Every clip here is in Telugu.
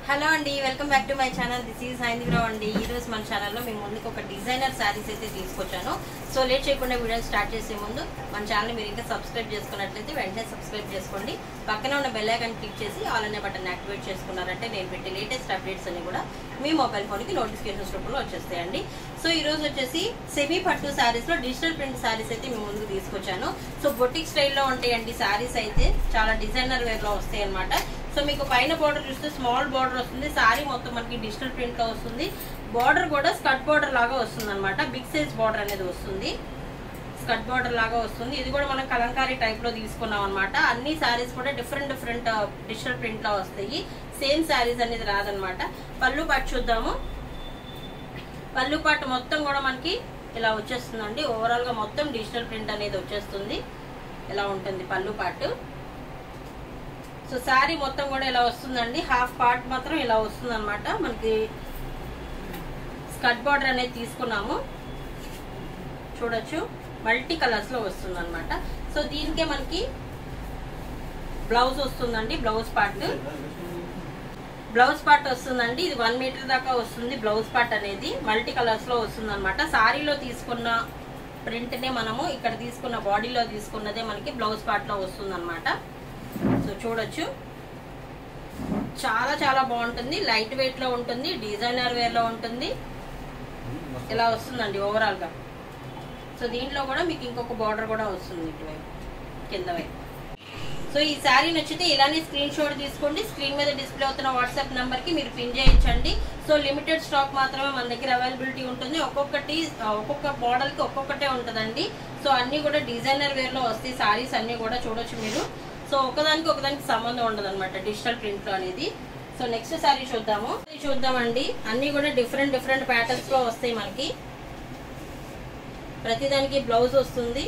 హలో అండి welcome back to my channel this is హైంద్రావ్ అండి ఈ రోజు మన ఛానల్లో మేము ముందుకు ఒక డిజైనర్ శారీస్ అయితే తీసుకొచ్చాను సో లేట్ చేయకుండా వీడియో స్టార్ట్ చేసే ముందు మన ఛానల్ మీరు ఇంకా సబ్స్క్రైబ్ చేసుకున్నట్లయితే వెంటనే సబ్స్క్రైబ్ చేసుకోండి పక్కన ఉన్న బెల్ ఐకాన్ క్లిక్ చేసి ఆల్ అనే బటన్ యాక్టివేట్ చేసుకున్నారంటే నేను పెట్టే లేటెస్ట్ అప్డేట్స్ అన్ని కూడా మీ మొబైల్ ఫోన్కి నోటిఫికేషన్స్ రూపంలో వచ్చేస్తాయండి సో ఈ రోజు వచ్చేసి సెమీ పట్టు శారీస్ లో డిజిటల్ ప్రింట్ శారీస్ అయితే మేము ముందుకు తీసుకొచ్చాను సో బొటిక్ స్టైల్లో ఉంటాయండి శారీస్ అయితే చాలా డిజైనర్ వేర్ లో వస్తాయి అనమాట సో మీకు పైన బార్డర్ చూస్తే స్మాల్ బార్డర్ వస్తుంది శారీ మొత్తం మనకి డిజిటల్ ప్రింట్ లో వస్తుంది బార్డర్ కూడా స్కర్ట్ బార్డర్ లాగా వస్తుంది అనమాట బిగ్ సైజ్ బార్డర్ అనేది వస్తుంది స్కర్ట్ బార్డర్ లాగా వస్తుంది ఇది కూడా మనం కలంకారీ టైప్ లో తీసుకున్నాం అనమాట అన్ని శారీస్ కూడా డిఫరెంట్ డిఫరెంట్ డిజిటల్ ప్రింట్ లో వస్తాయి సేమ్ శారీస్ అనేది రాదనమాట పళ్ళు పట్టు చూద్దాము పళ్ళు పట్టు మొత్తం కూడా మనకి ఇలా వచ్చేస్తుందండి ఓవరాల్ గా మొత్తం డిజిటల్ ప్రింట్ అనేది వచ్చేస్తుంది ఇలా ఉంటుంది పళ్ళు పాటు సో శారీ మొత్తం కూడా ఇలా వస్తుందండి హాఫ్ పార్ట్ మాత్రం ఇలా వస్తుంది అనమాట మనకి స్కర్ట్ బార్డర్ అనేది తీసుకున్నాము చూడొచ్చు మల్టీ కలర్స్ లో వస్తుంది అనమాట సో దీనికే మనకి బ్లౌజ్ వస్తుందండి బ్లౌజ్ పార్ట్ బ్లౌజ్ పార్ట్ వస్తుందండి ఇది వన్ మీటర్ దాకా వస్తుంది బ్లౌజ్ పార్ట్ అనేది మల్టీ కలర్స్ లో వస్తుంది అనమాట సారీలో తీసుకున్న ప్రింట్ నే మనము ఇక్కడ తీసుకున్న బాడీలో తీసుకున్నదే మనకి బ్లౌజ్ పార్ట్ లో వస్తుంది అనమాట సో చూడొచ్చు చాలా చాలా బాగుంటుంది లైట్ వెయిట్ లో ఉంటుంది డిజైనర్ వేర్ లో ఉంటుంది ఇలా వస్తుందండి ఓవరాల్ గా సో దీంట్లో కూడా మీకు ఇంకొక బార్డర్ కూడా వస్తుంది ఇటువైపు కింద వైపు సో ఈ శారీ నచ్చితే ఇలానే స్క్రీన్ షాట్ తీసుకోండి స్క్రీన్ మీద డిస్ప్లే అవుతున్న వాట్సాప్ నంబర్ కి మీరు పిన్ చేయించండి సో లిమిటెడ్ స్టాక్ మాత్రమే మన దగ్గర అవైలబిలిటీ ఉంటుంది ఒక్కొక్కటి ఆ, ఒక్కొక్క మోడల్ కి ఒక్కొక్కటే ఉంటుందండి సో అన్ని కూడా డిజైనర్ వేర్ లో వస్తాయి సారీస్ అన్ని కూడా చూడొచ్చు మీరు సో ఒకదానికి ఒకదానికి సంబంధం ఉండదు అనమాట డిజిటల్ ప్రింట్ లో అనేది సో నెక్స్ట్ శారీ చూద్దాము ఇది చూద్దామండి అన్ని కూడా డిఫరెంట్ డిఫరెంట్ ప్యాటర్న్స్ లో వస్తాయి మనకి ప్రతిదానికి బ్లౌజ్ వస్తుంది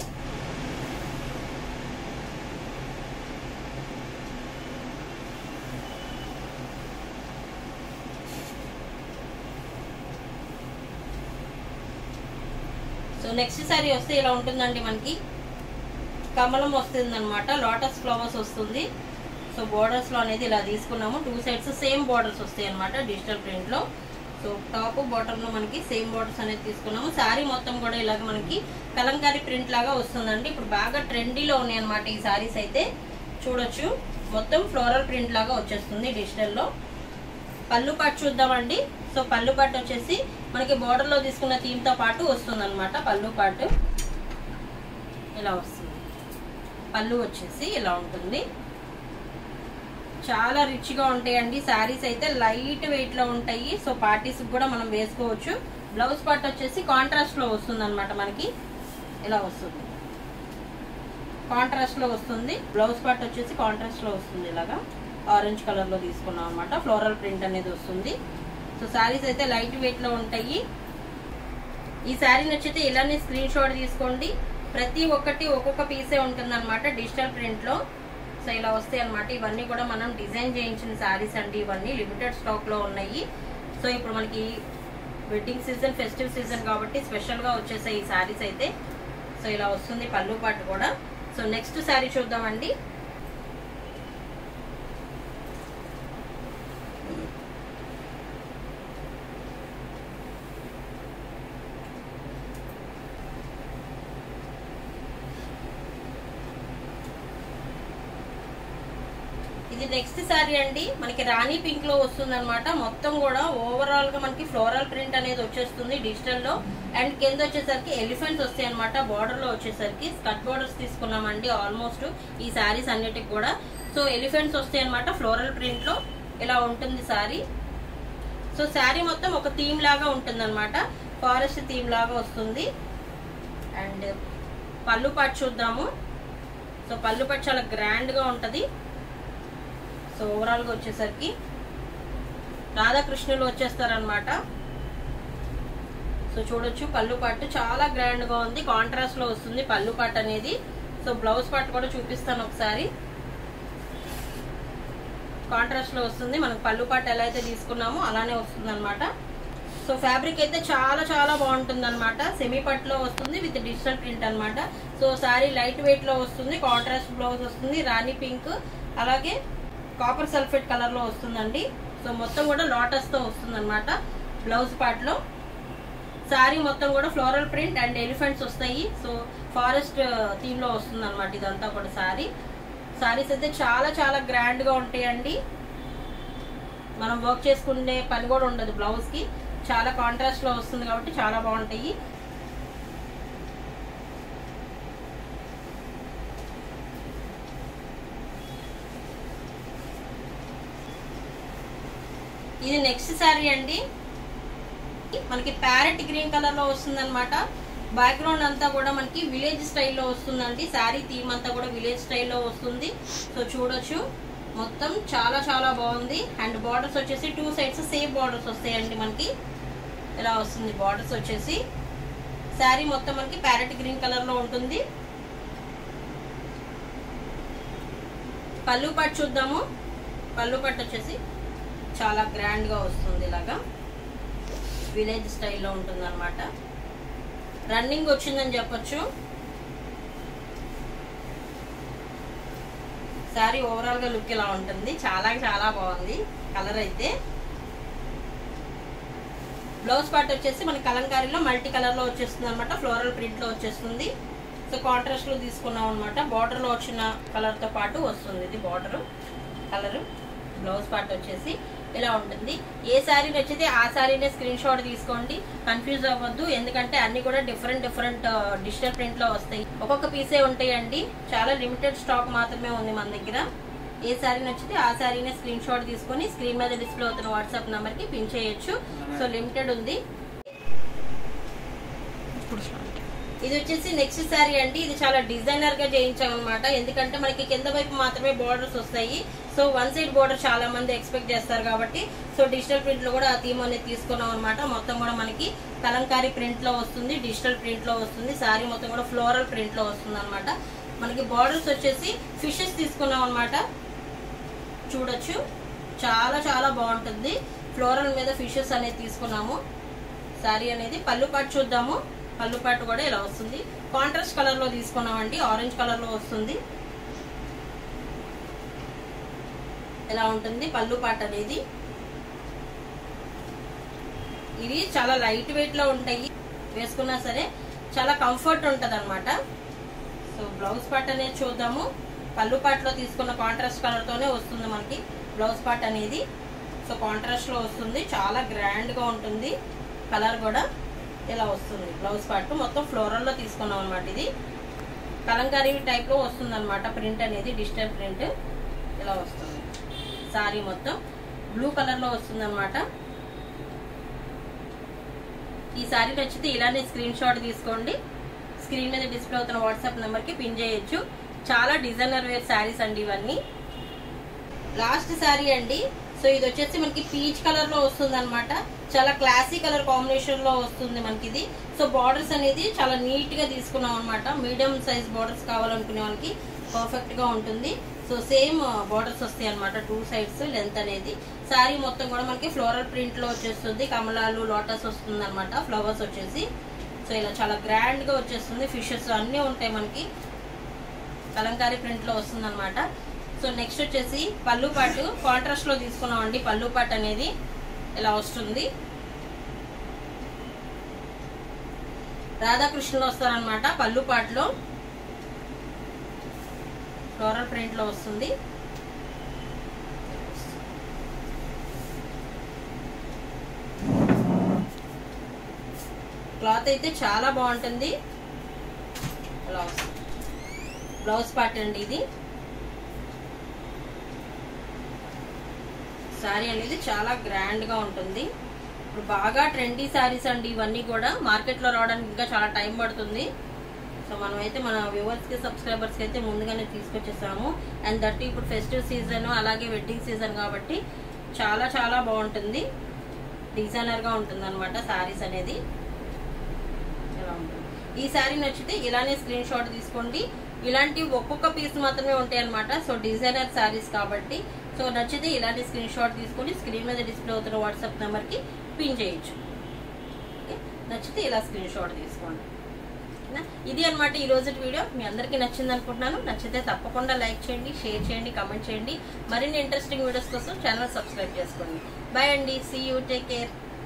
సో నెక్స్ట్ శారీ వస్తే ఇలా ఉంటుందండి మనకి కమలం వస్తుంది అనమాట లోటస్ ఫ్లవర్స్ వస్తుంది సో బోర్డర్స్ లో అనేది ఇలా తీసుకున్నాము టూ సైడ్స్ సేమ్ బోర్డర్స్ వస్తాయి అనమాట డిజిటల్ ప్రింట్ లో సో టాప్ బాటమ్ లో మనకి సేమ్ బోర్డర్స్ అనేది తీసుకున్నాము శారీ మొత్తం కూడా ఇలాగ మనకి కలంకారీ ప్రింట్ లాగా వస్తుందండి ఇప్పుడు బాగా ట్రెండీలో ఉన్నాయి అనమాట ఈ శారీస్ అయితే చూడొచ్చు మొత్తం ఫ్లోరల్ ప్రింట్ లాగా వచ్చేస్తుంది డిజిటల్ లో పళ్ళు పాటు చూద్దామండి సో పళ్ళు పాటు వచ్చేసి మనకి border లో తీసుకున్న థీమ్ తో పాటు వస్తుంది అనమాట పళ్ళు పాటు ఇలా వస్తుంది పళ్ళు వచ్చేసి ఇలా ఉంటుంది చాలా రిచ్ గా ఉంటాయండి శారీస్ అయితే లైట్ వెయిట్ లో ఉంటాయి సో పార్టీస్ కూడా మనం వేసుకోవచ్చు బ్లౌజ్ పార్ట్ వచ్చేసి కాంట్రాస్ట్ లో వస్తుంది అనమాట మనకి ఇలా వస్తుంది కాంట్రాస్ట్ లో వస్తుంది బ్లౌజ్ పార్ట్ వచ్చేసి కాంట్రాస్ట్ లో వస్తుంది ఇలాగా ఆరెంజ్ కలర్ లో తీసుకున్నాం అనమాట ఫ్లోరల్ ప్రింట్ అనేది వస్తుంది సో శారీస్ అయితే లైట్ వెయిట్ లో ఉంటాయి ఈ శారీ నచ్చితే ఇలానే స్క్రీన్ షాట్ తీసుకోండి ప్రతి ఒక్కటి ఒక్కొక్క పీసే ఉంటుంది అనమాట డిజిటల్ ప్రింట్ లో సో ఇలా వస్తాయి అనమాట ఇవన్నీ కూడా మనం డిజైన్ చేయించిన శారీస్ అండి ఇవన్నీ లిమిటెడ్ స్టాక్ లో ఉన్నాయి సో ఇప్పుడు మనకి వెడ్డింగ్ సీజన్ ఫెస్టివ్ సీజన్ కాబట్టి స్పెషల్ గా వచ్చేసాయి ఈ శారీస్ అయితే సో ఇలా వస్తుంది పళ్ళు పాటు కూడా సో నెక్స్ట్ శారీ చూద్దామండి ఇది నెక్స్ట్ శారీ అండి మనకి రాణి పింక్ లో వస్తుంది అనమాట మొత్తం కూడా ఓవరాల్ గా మనకి ఫ్లోరల్ ప్రింట్ అనేది వచ్చేస్తుంది డిజిటల్ లో అండ్ కింద వచ్చేసరికి ఎలిఫెంట్స్ వస్తాయి అనమాట బార్డర్ లో వచ్చేసరికి స్కర్ట్ బార్డర్స్ తీసుకున్నామండి ఆల్మోస్ట్ ఈ శారీస్ అన్నిటికి కూడా సో ఎలిఫెంట్స్ వస్తాయి అనమాట ఫ్లోరల్ ప్రింట్ లో ఇలా ఉంటుంది శారీ సో శారీ మొత్తం ఒక థీమ్ లాగా ఉంటుంది అనమాట ఫారెస్ట్ థీమ్ లాగా వస్తుంది అండ్ పళ్ళు పట్టు చూద్దాము సో పళ్ళు పట్టు చాలా గ్రాండ్ గా ఉంటది సో ఓవరాల్ గా వచ్చేసరికి రాధాకృష్ణులు వచ్చేస్తారనమాట సో చూడొచ్చు పళ్ళు పట్టు చాలా గ్రాండ్ గా ఉంది కాంట్రాస్ట్ లో వస్తుంది పళ్ళు పట్టు అనేది సో బ్లౌజ్ పట్టు కూడా చూపిస్తాను ఒకసారి కాంట్రాస్ట్ లో వస్తుంది మనకు పళ్ళు పట్టు ఎలా అయితే తీసుకున్నామో అలానే వస్తుంది అనమాట సో ఫ్యాబ్రిక్ అయితే చాలా చాలా బాగుంటుంది అనమాట సెమీ పట్టులో వస్తుంది విత్ డిజిటల్ ప్రింట్ అన్నమాట సో సారీ లైట్ వెయిట్ లో వస్తుంది కాంట్రాస్ట్ బ్లౌజ్ వస్తుంది రాణి పింక్ అలాగే కాపర్ సల్ఫేట్ కలర్ లో వస్తుందండి సో మొత్తం కూడా లోటస్ తో వస్తుంది అనమాట బ్లౌజ్ పార్ట్ లో శారీ మొత్తం కూడా ఫ్లోరల్ ప్రింట్ అండ్ ఎలిఫెంట్స్ వస్తాయి సో ఫారెస్ట్ థీమ్ లో వస్తుంది అనమాట ఇదంతా కూడా శారీ శారీస్ అయితే చాలా చాలా గ్రాండ్ గా ఉంటాయండి మనం వర్క్ చేసుకునే పని కూడా ఉండదు బ్లౌజ్ కి చాలా కాంట్రాస్ట్ లో వస్తుంది కాబట్టి చాలా బాగుంటాయి ఇది నెక్స్ట్ శారీ అండి మనకి ప్యారెట్ గ్రీన్ కలర్ లో వస్తుంది అనమాట బ్యాక్గ్రౌండ్ అంతా కూడా మనకి విలేజ్ స్టైల్లో వస్తుందండి శారీ థీమ్ అంతా కూడా విలేజ్ స్టైల్లో వస్తుంది సో చూడొచ్చు మొత్తం చాలా చాలా బాగుంది అండ్ బార్డర్స్ వచ్చేసి టూ సైడ్స్ సేమ్ బార్డర్స్ వస్తాయండి మనకి ఇలా వస్తుంది బార్డర్స్ వచ్చేసి శారీ మొత్తం మనకి ప్యారెట్ గ్రీన్ కలర్ లో ఉంటుంది పళ్ళు పట్టు చూద్దాము పళ్ళు పట్టు వచ్చేసి చాలా గ్రాండ్ గా వస్తుంది ఇలాగా విలేజ్ స్టైల్లో ఉంటుంది అనమాట రన్నింగ్ వచ్చిందని చెప్పొచ్చు శారీ ఓవరాల్ గా లుక్ ఇలా ఉంటుంది చాలా చాలా బాగుంది కలర్ అయితే బ్లౌజ్ పార్ట్ వచ్చేసి మన కలంకారీలో మల్టీ కలర్ లో వచ్చేస్తుంది అనమాట ఫ్లోరల్ ప్రింట్ లో వచ్చేస్తుంది సో కాంట్రాస్ట్ లో తీసుకున్నాం అనమాట బార్డర్ లో వచ్చిన కలర్ తో పాటు వస్తుంది ఇది బార్డర్ కలర్ బ్లౌజ్ పార్ట్ వచ్చేసి ఇలా ఉంటుంది ఏ శారీ నచ్చితే ఆ శారీనే స్క్రీన్ షాట్ తీసుకోండి కన్ఫ్యూజ్ అవ్వద్దు ఎందుకంటే అన్ని కూడా డిఫరెంట్ డిఫరెంట్ డిజిటల్ ప్రింట్ లో వస్తాయి ఒక్కొక్క పీసే ఉంటాయండి చాలా లిమిటెడ్ స్టాక్ మాత్రమే ఉంది మన దగ్గర ఏ శారీ నచ్చితే ఆ శారీనే స్క్రీన్ షాట్ తీసుకొని స్క్రీన్ మీద డిస్ప్లే అవుతున్న వాట్సాప్ నెంబర్ కి పిన్ చేయొచ్చు సో లిమిటెడ్ ఉంది ఇది వచ్చేసి నెక్స్ట్ శారీ అండి ఇది చాలా డిజైనర్ గా చేయించాం అనమాట ఎందుకంటే మనకి కింద వైపు మాత్రమే బోర్డర్స్ వస్తాయి సో వన్ సైడ్ బోర్డర్ చాలా మంది ఎక్స్పెక్ట్ చేస్తారు కాబట్టి సో డిజిటల్ ప్రింట్ లో కూడా ఆ థీమ్ అనేది తీసుకున్నాం అనమాట మొత్తం కూడా మనకి కలంకారీ ప్రింట్ లో వస్తుంది డిజిటల్ ప్రింట్ లో వస్తుంది శారీ మొత్తం కూడా ఫ్లోరల్ ప్రింట్ లో వస్తుంది అనమాట మనకి బార్డర్స్ వచ్చేసి ఫిషెస్ తీసుకున్నాం అనమాట చూడొచ్చు చాలా చాలా బాగుంటుంది ఫ్లోరల్ మీద ఫిషెస్ అనేది తీసుకున్నాము శారీ అనేది పళ్ళు పాటు చూద్దాము పళ్ళు పాటు కూడా ఇలా వస్తుంది కాంట్రాస్ట్ కలర్ లో తీసుకున్నామండి ఆరెంజ్ కలర్ లో వస్తుంది ఇలా ఉంటుంది పళ్ళు పాట అనేది ఇవి చాలా లైట్ వెయిట్ లో ఉంటాయి వేసుకున్నా సరే చాలా కంఫర్ట్ ఉంటది అనమాట సో బ్లౌజ్ పార్ట్ అనేది చూద్దాము పళ్ళు పాటలో తీసుకున్న కాంట్రాస్ట్ కలర్ తోనే వస్తుంది మనకి బ్లౌజ్ పార్ట్ అనేది సో కాంట్రాస్ట్ లో వస్తుంది చాలా గ్రాండ్ గా ఉంటుంది కలర్ కూడా ఇలా వస్తుంది బ్లౌజ్ పార్ట్ మొత్తం ఫ్లోరల్ లో తీసుకున్నాం అనమాట ఇది కలంకారీ టైప్ లో వస్తుంది అనమాట ప్రింట్ అనేది డిజిటల్ ప్రింట్ ఇలా వస్తుంది సారీ మొత్తం బ్లూ కలర్ లో వస్తుంది అనమాట ఈ సారీ నచ్చితే ఇలానే స్క్రీన్ షాట్ తీసుకోండి స్క్రీన్ మీద డిస్ప్లే అవుతున్న వాట్సాప్ నెంబర్ కి పిన్ చేయొచ్చు చాలా డిజైనర్ వేర్ శారీస్ అండి ఇవన్నీ లాస్ట్ శారీ అండి సో ఇది వచ్చేసి మనకి పీచ్ కలర్ లో వస్తుంది అనమాట చాలా క్లాసీ కలర్ కాంబినేషన్ లో వస్తుంది మనకి ఇది సో బార్డర్స్ అనేది చాలా నీట్ గా తీసుకున్నాం అనమాట మీడియం సైజ్ బార్డర్స్ కావాలనుకునే వాళ్ళకి పర్ఫెక్ట్ గా ఉంటుంది సో సేమ్ బార్డర్స్ వస్తాయి అనమాట టూ సైడ్స్ లెంత్ అనేది శారీ మొత్తం కూడా మనకి ఫ్లోరల్ ప్రింట్ లో వచ్చేస్తుంది కమలాలు లోటస్ వస్తుంది అనమాట ఫ్లవర్స్ వచ్చేసి సో ఇలా చాలా గ్రాండ్ గా వచ్చేస్తుంది ఫిషెస్ అన్నీ ఉంటాయి మనకి కలంకారీ ప్రింట్ లో వస్తుంది అనమాట సో నెక్స్ట్ వచ్చేసి పళ్ళు పాటు కాంట్రాస్ట్ లో తీసుకున్నాం అండి పళ్ళు పాటు అనేది ఇలా వస్తుంది రాధాకృష్ణులు వస్తారనమాట పళ్ళు పాటలో ఫ్లోరల్ ప్రింట్ లో వస్తుంది క్లాత్ అయితే చాలా బాగుంటుంది అలా వస్తుంది బ్లౌజ్ పార్ట్ అండి ఇది శారీ అనేది చాలా గ్రాండ్ గా ఉంటుంది ఇప్పుడు బాగా ట్రెండీ శారీస్ అండి ఇవన్నీ కూడా మార్కెట్ లో రావడానికి ఇంకా చాలా టైం పడుతుంది సో మనమైతే మన వ్యూవర్స్ కి సబ్స్క్రైబర్స్ కి అయితే ముందుగానే తీసుకొచ్చేసాము అండ్ దట్ ఇప్పుడు ఫెస్టివ్ సీజన్ అలాగే వెడ్డింగ్ సీజన్ కాబట్టి చాలా చాలా బాగుంటుంది డిజైనర్ గా ఉంటుంది అనమాట శారీస్ అనేది ఇలా ఉంటుంది ఈ శారీ నచ్చితే ఇలానే స్క్రీన్ షాట్ తీసుకోండి ఇలాంటి ఒక్కొక్క పీస్ మాత్రమే ఉంటాయి అనమాట సో డిజైనర్ శారీస్ కాబట్టి సో నచ్చితే ఇలాంటి స్క్రీన్ షాట్ తీసుకొని స్క్రీన్ మీద డిస్ప్లే అవుతున్న వాట్సాప్ నెంబర్కి పిన్ చేయొచ్చు ఓకే? నచ్చితే ఇలా స్క్రీన్ షాట్ తీసుకోండి ఓకేనా ఇది అనమాట ఈ రోజు వీడియో మీ అందరికీ నచ్చింది అనుకుంటున్నాను నచ్చితే తప్పకుండా లైక్ చేయండి షేర్ చేయండి కామెంట్ చేయండి మరిన్ని ఇంట్రెస్టింగ్ వీడియోస్ కోసం ఛానల్ సబ్స్క్రైబ్ చేసుకోండి బాయ్ అండి సీ యూ టేక్ కేర్